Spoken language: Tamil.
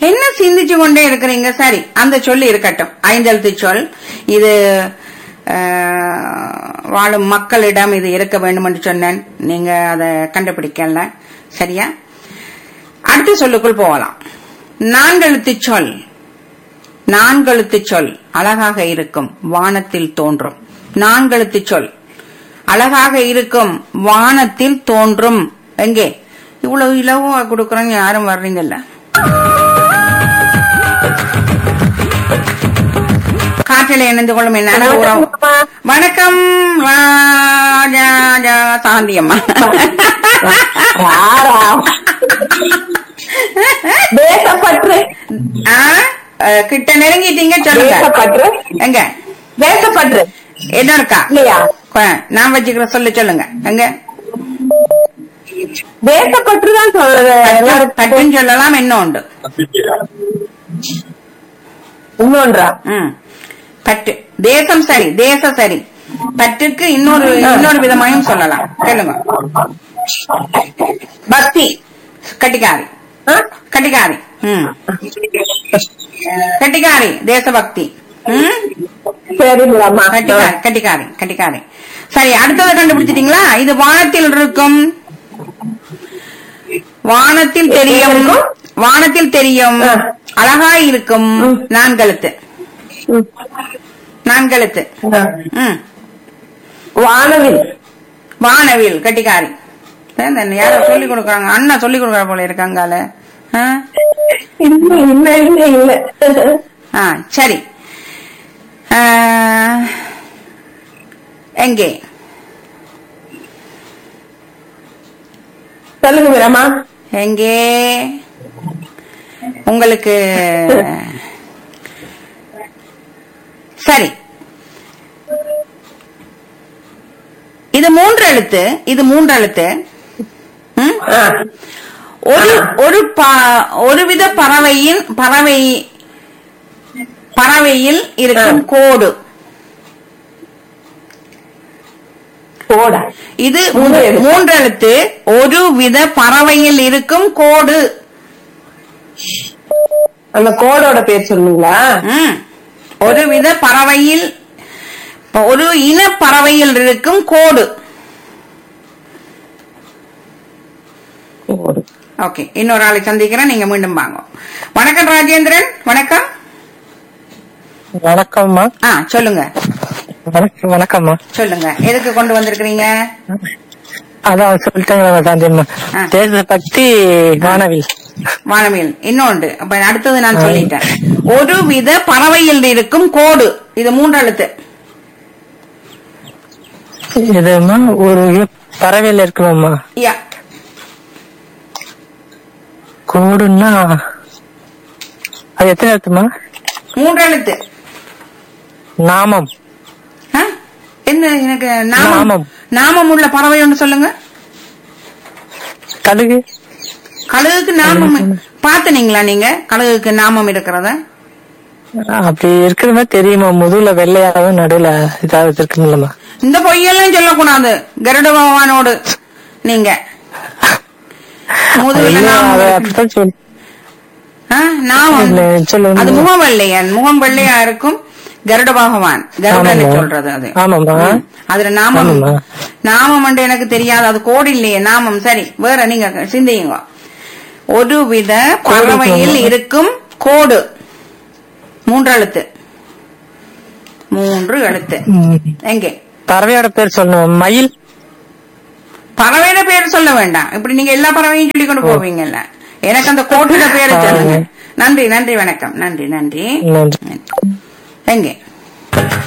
என்ன சிந்திச்சு கொண்டே இருக்கிறீங்க சரி அந்த சொல்லி இருக்கட்டும் ஐந்தெழுத்து சொல் இது அஹ், வாழும் மக்களிடம் இது இருக்க வேண்டும் என்று சொன்னேன் நீங்க அதை கண்டுபிடிக்கல சரியா அடுத்த சொல்லுக்குள் போகலாம் நான்கெழுத்து சொல் நான்கெழுத்து சொல் அழகாக இருக்கும் வானத்தில் தோன்றும் நான்கெழுத்து சொல் அழகாக இருக்கும் வானத்தில் தோன்றும் எங்கே இவ்வளவு இலவா கொடுக்கறவங்க யாரும் வர்றீங்கல்ல காற்றில இணைந்து கொள்ளும் என் அன்பு உறவு வணக்கம் ராஜா சாந்தியம்மா யாரா? தேசப்பற்று ஆ, அஹ், கிட்ட நெருங்கிட்டீங்க சொல்லுங்க தேசப்பற்று எங்க தேசப்பற்று என்ன இருக்கா இல்லையா கொ- நான் வச்சுக்கிற சொல்லு சொல்லுங்க எங்க தேசப்பற்று தான் சொல்றது எல்லாரும் பட்டுன்னு சொல்லலாம் என்ன உண்டு இன்னொன்றா ம். பட்டு தேசம் சரி தேசம் சரி பட்டுக்கு இன்னொரு இன்னொரு விதமாயும் சொல்லலாம் சொல்லுங்க பக்தி கட்டிக்காரி ஆ? கட்டிக்காரி ம் கட்டிக்காரி தேசபக்தி ம் சரிங்களாம்மா கட்டிக்காரி கட்டிக்காரி கட்டிக்காரி சரி அடுத்ததை கண்டுபிடிச்சிட்டீங்களா இது வானத்தில் இருக்கும் வானத்தில் தெரியும் வானத்தில் தெரியும் ஆ. அழகா இருக்கும் ம். நான்கழுத்து ம். நான்கழுத்து ஆ. ம் வானவில் வானவில் கட்டிக்காரி ஏன் இந்த யாரோ சொல்லி கொடுக்குறாங்க அண்ணா சொல்லி கொடுக்குற போல இருக்காங்கால ஆ? இல்ல இல்ல இல்ல இல்ல ஆ சரி ஆ, எங்கே சொல்லுங்க மீரம்மா எங்கே உங்களுக்கு சரி இது மூன்று எழுத்து இது மூன்று எழுத்து ம்? ஆ. ஒரு ஒரு ப- ஒருவித பறவையின் பறவை பறவையில் இருக்கும் ஆ. கோடு போடா இது மூன்று எழுத்து. மூன்று எழுத்து ஒரு வித பறவையில் இருக்கும் கோடு அந்த கோடோட பேர் சொல்லுங்களா ம். ஒரு வித பறவையில் ஒரு இன பறவையில் இருக்கும் கோடு கோடு. ஓகே இன்னொரு ஆளை சந்திக்கிறேன் நீங்க மீண்டும் வாங்க வணக்கம் ராஜேந்திரன் வணக்கம் வணக்கம்மா ஆ சொல்லுங்க வணக்கம் வணக்கம்மா சொல்லுங்க எதுக்கு கொண்டு வந்திருக்கிறீங்க அதான் சொல்லிட்டாங்களா சாந்தியம்மா ஆ. தேசபக்தி வானவில் வானவியல் இன்னொன்று அப்ப அடுத்தது நான் சொல்லிட்டேன் ஒரு வித பறவையில் இருக்கும் கோடு இது மூன்று எழுத்து இதுமா ஒரு பறவையில் இருக்குமாம்மா யா கோடுன்னா அது எத்தனை எழுத்துமா மூன்று எழுத்து நாமம் ஆ? என்ன எனக்கு நாமம் நாமம். நாமம் உள்ள பறவை ஒன்று சொல்லுங்க கழுகு கழுகுக்கு நாமம் பாத்துனீங்களா நீங்க கழுகுக்கு நாமம் இருக்கிறத அப்படி இருக்கிற மாதிரி தெரியுமா முதுகுல வெள்ளையாகவும் நடுவுல இதாவது இருக்குமில்லம்மா இந்த பொய்யெல்லாம் சொல்லக்கூடாது கருட பகவானோடு நீங்க முதுகுல ஐயோ, நாமம் அவ இருக்கு. அப்படித்தான் சொல்லு ஆ, நாமம் இல்ல, சொல்லுங்க. அது முகம் வெள்ளையன் முகம் வெள்ளையா இருக்கும் கருட பகவான் கருடனை ஆமாம்மா. சொல்றது அது ஆமாம்மா. ம். அதுல நாமம் ஆமாம்மா. நாமம் என்று எனக்கு தெரியாது அது கோடு இல்லையே நாமம் சரி வேற நீங்க சிந்தியுங்க ஒரு வித பறவையில் கோடு. இருக்கும் கோடு மூன்று எழுத்து மூன்று எழுத்து ம். எங்கே பறவையோட பேர் சொல்லணும் மயில் பறவையோட பேர் சொல்ல வேண்டாம் இப்படி நீங்க எல்லா பறவையும் சொல்லி கொண்டு போவீங்கல்ல எனக்கு அந்த கோட்டோட பேரை சொல்லுங்க நன்றி நன்றி வணக்கம் நன்றி நன்றி நன்றி எங்கே